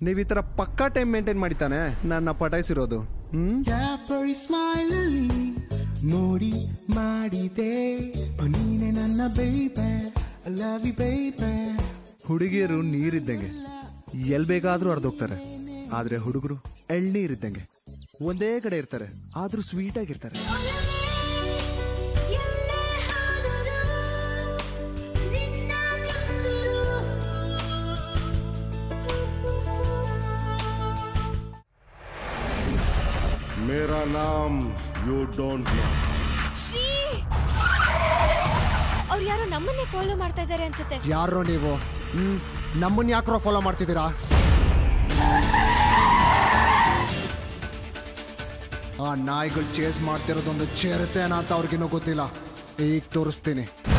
ನೀವ್ ಈ ತರ ಪಕ್ಕಾ ಟೈಮ್ ಮೇಂಟೈನ್ ಮಾಡಿತಾನೆ ನನ್ನ ಪಟಾಯಿಸಿರೋದು ಹ್ಮ್ ಕ್ಯಾಪರಿ ಸ್ಮೈಲ್ ಅಲ್ಲಿ ಮೋಡಿ ಮಾಡಿದೆ ಓ, ನೀನೆ ನನ್ನ ಬೈಬೆ ಲವ್ ಯು ಬೈಬೆ ಹುಡುಗಿಯರು ನೀರಿದ್ದಂಗೆ ಎಲ್ ಬೇಕಾದ್ರೂ ಅರ್ಧೋಗ್ತಾರೆ ಆದ್ರೆ ಹುಡುಗರು ಎಳ್ನೀರಿದ್ದಂಗೆ ಒಂದೇ ಕಡೆ ಇರ್ತಾರೆ ಆದ್ರೂ ಸ್ವೀಟ್ ಆಗಿರ್ತಾರೆ मेरा नाम यू डोंट नो ಶ್ರೀ ಅವ್ರು ಯಾರೋ ನಮ್ಮನ್ನೇ ಫಾಲೋ ಮಾಡ್ತಾ ಇದ್ದಾರೆ ಅನ್ಸುತ್ತೆ ಯಾರೋ ನೀವು ಹ್ಮ್ ನಮ್ಮನ್ನ ಯಾಕ್ರೋ ಫಾಲೋ ಮಾಡ್ತಿದ್ದೀರಾ ಆ ನಾಯಿಗಳು ಚೇಸ್ ಮಾಡ್ತಿರೋದೊಂದು ಚೇರುತ್ತೆ ಅಂತ ಅವ್ರಿಗಿನ್ನೂ ಗೊತ್ತಿಲ್ಲ ಈಗ ತೋರಿಸ್ತೀನಿ